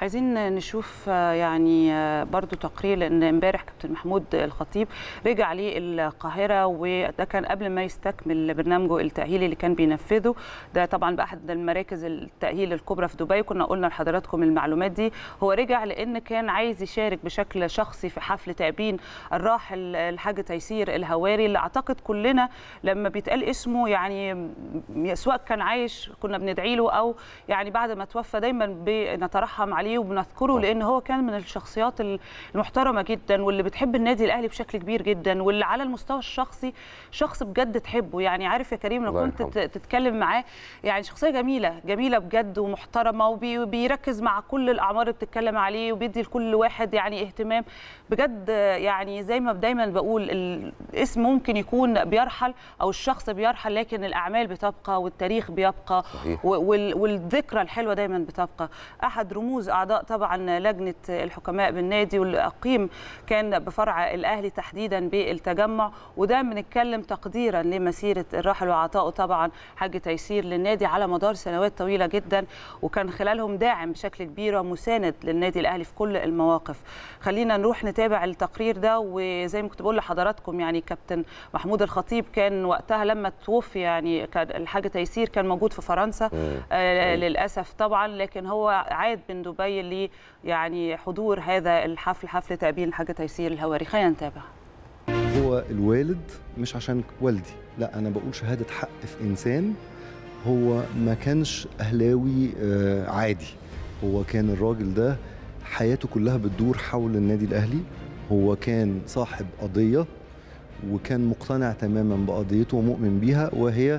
عايزين نشوف يعني برضو تقرير لان امبارح كابتن محمود الخطيب رجع للقاهره وده كان قبل ما يستكمل برنامجه التاهيلي اللي كان بينفذه ده طبعا باحد المراكز التاهيل الكبرى في دبي كنا قلنا لحضراتكم المعلومات دي هو رجع لان كان عايز يشارك بشكل شخصي في حفل تأبين الراحل الحاج تيسير الهواري اللي اعتقد كلنا لما بيتقال اسمه يعني سواء كان عايش كنا بندعي له او يعني بعد ما توفى دايما بنترحم عليه وبنذكره لان هو كان من الشخصيات المحترمه جدا واللي بتحب النادي الاهلي بشكل كبير جدا واللي على المستوى الشخصي شخص بجد تحبه يعني عارف يا كريم لو كنت تتكلم معاه يعني شخصيه جميله جميله بجد ومحترمه وبيركز مع كل الاعمار اللي بتتكلم عليه وبيدي لكل واحد يعني اهتمام بجد يعني زي ما دايما بقول الاسم ممكن يكون بيرحل او الشخص بيرحل لكن الاعمال بتبقى والتاريخ بيبقى صحيح. والذكرى الحلوه دايما بتبقى احد رموز اعضاء طبعا لجنه الحكماء بالنادي واللي اقيم كان بفرع الاهلي تحديدا بالتجمع وده بنتكلم تقديرا لمسيره الراحل وعطائه طبعا حاج تيسير للنادي على مدار سنوات طويله جدا وكان خلالهم داعم بشكل كبير ومساند للنادي الاهلي في كل المواقف خلينا نروح نتابع التقرير ده وزي ما كنت بقول لحضراتكم يعني كابتن محمود الخطيب كان وقتها لما توفي يعني كان الحاج تيسير كان موجود في فرنسا آه للاسف طبعا لكن هو عاد من دبي ل يعني حضور هذا الحفل حفل تأبين الحاج تيسير الهواري خلينا نتابع هو الوالد مش عشان والدي لا انا بقول شهاده حق في انسان هو ما كانش اهلاوي آه عادي هو كان الراجل ده حياته كلها بتدور حول النادي الاهلي هو كان صاحب قضيه وكان مقتنع تماما بقضيته ومؤمن بيها وهي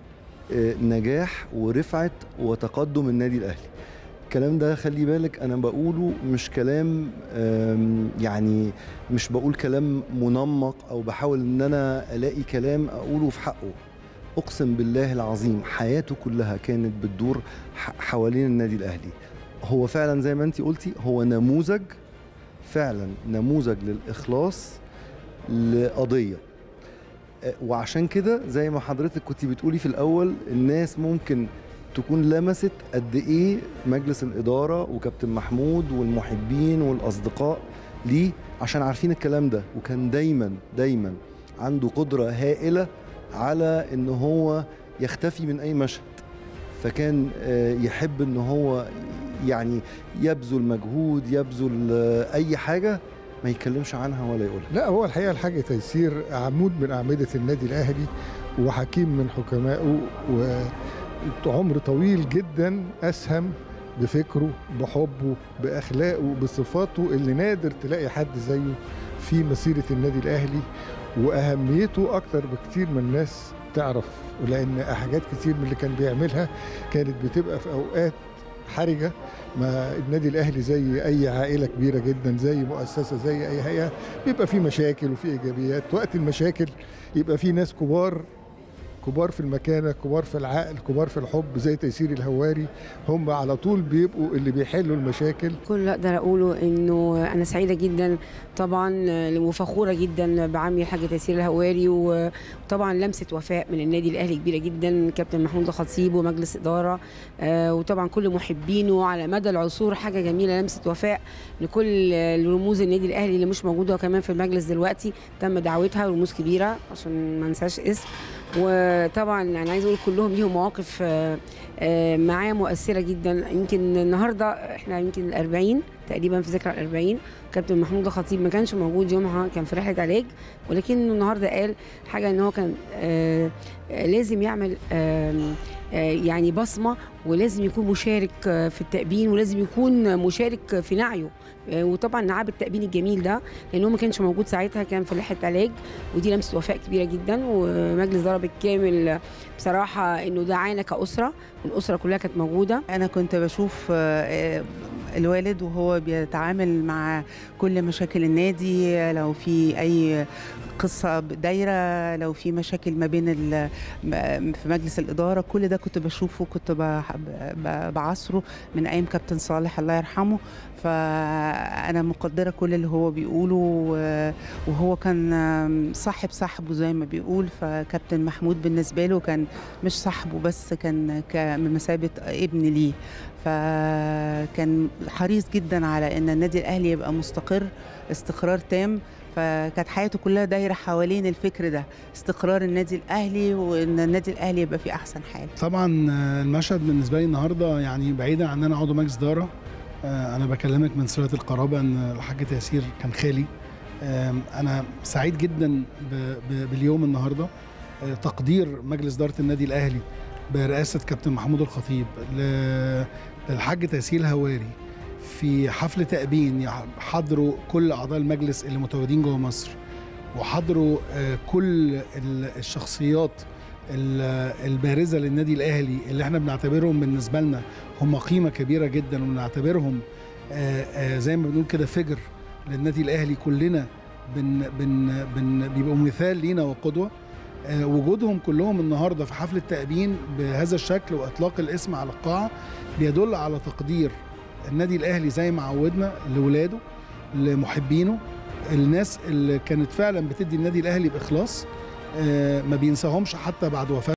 نجاح ورفعه وتقدم النادي الاهلي الكلام ده خلي بالك انا بقوله مش كلام يعني مش بقول كلام منمق او بحاول ان انا الاقي كلام اقوله في حقه اقسم بالله العظيم حياته كلها كانت بتدور حوالين النادي الاهلي هو فعلا زي ما انت قلتي هو نموذج فعلا نموذج للاخلاص لقضيه وعشان كده زي ما حضرتك كنت بتقولي في الاول الناس ممكن تكون لمست قد ايه مجلس الاداره وكابتن محمود والمحبين والاصدقاء ليه عشان عارفين الكلام ده وكان دايما دايما عنده قدره هائله على ان هو يختفي من اي مشهد فكان يحب ان هو يعني يبذل مجهود يبذل اي حاجه ما يتكلمش عنها ولا يقولها لا هو الحقيقه الحاج تيسير عمود من اعمده النادي الاهلي وحكيم من حكمائه وعمر طويل جدا اسهم بفكره بحبه باخلاقه بصفاته اللي نادر تلاقي حد زيه في مسيره النادي الاهلي واهميته اكتر بكتير من الناس تعرف لان حاجات كتير من اللي كان بيعملها كانت بتبقى في اوقات حرجه ما النادي الاهلي زي اي عائله كبيره جدا زي مؤسسه زي اي هيئه بيبقى في مشاكل وفي ايجابيات وقت المشاكل يبقى في ناس كبار كبار في المكانه كبار في العقل كبار في الحب زي تيسير الهواري هم على طول بيبقوا اللي بيحلوا المشاكل كل اللي اقدر اقوله انه انا سعيده جدا طبعا وفخوره جدا بعمي الحاج تيسير الهواري وطبعا لمسه وفاء من النادي الاهلي كبيره جدا كابتن محمود الخطيب ومجلس اداره وطبعا كل محبينه على مدى العصور حاجه جميله لمسه وفاء لكل رموز النادي الاهلي اللي مش موجوده كمان في المجلس دلوقتي تم دعوتها رموز كبيره عشان ما انساش اسم وطبعا انا عايز اقول كلهم ليهم مواقف معايا مؤثره جدا يمكن النهارده احنا يمكن ال40 تقريبا في ذكرى ال40 كابتن محمود الخطيب ما كانش موجود يومها كان في رحله علاج ولكن النهارده قال حاجه ان هو كان لازم يعمل يعني بصمه ولازم يكون مشارك في التأبين ولازم يكون مشارك في نعيه وطبعا نعاب التأبين الجميل ده لأنه ما كانش موجود ساعتها كان في رحلة علاج ودي لمسة وفاء كبيرة جدا ومجلس ضرب الكامل بصراحة إنه دعانا كأسرة والأسرة كلها كانت موجودة أنا كنت بشوف الوالد وهو بيتعامل مع كل مشاكل النادي لو في أي قصة دايرة لو في مشاكل ما بين في مجلس الإدارة كل ده كنت بشوفه كنت بعصره من أيام كابتن صالح الله يرحمه فأنا مقدرة كل اللي هو بيقوله وهو كان صاحب صاحبه زي ما بيقول فكابتن محمود بالنسبة له كان مش صاحبه بس كان بمثابة ابن ليه فكان حريص جدا على ان النادي الاهلي يبقى مستقر استقرار تام فكانت حياته كلها دايره حوالين الفكر ده استقرار النادي الاهلي وان النادي الاهلي يبقى في احسن حال طبعا آه، المشهد بالنسبه لي النهارده يعني بعيدا عن ان انا عضو مجلس اداره آه، انا بكلمك من صله القرابه ان الحاج تيسير كان خالي آم، انا سعيد جدا ب- ب- باليوم النهارده آه، تقدير مجلس اداره النادي الاهلي برئاسه كابتن محمود الخطيب ل- للحاج تيسير الهواري في حفل تأبين يح- حضروا كل أعضاء المجلس اللي متواجدين جوه مصر وحضروا آه، كل ال- الشخصيات ال- البارزة للنادي الأهلي اللي احنا بنعتبرهم بالنسبة لنا هم قيمة كبيرة جدا وبنعتبرهم آه، آه، زي ما بنقول كده فجر للنادي الأهلي كلنا بن بن بن بيبقوا مثال لينا وقدوة آه، وجودهم كلهم النهارده في حفل التأبين بهذا الشكل وإطلاق الاسم على القاعة بيدل على تقدير النادي الأهلي زي ما عودنا لولاده لمحبينه الناس اللي كانت فعلا بتدي النادي الأهلي بإخلاص آه، ما بينساهمش حتى بعد وفاة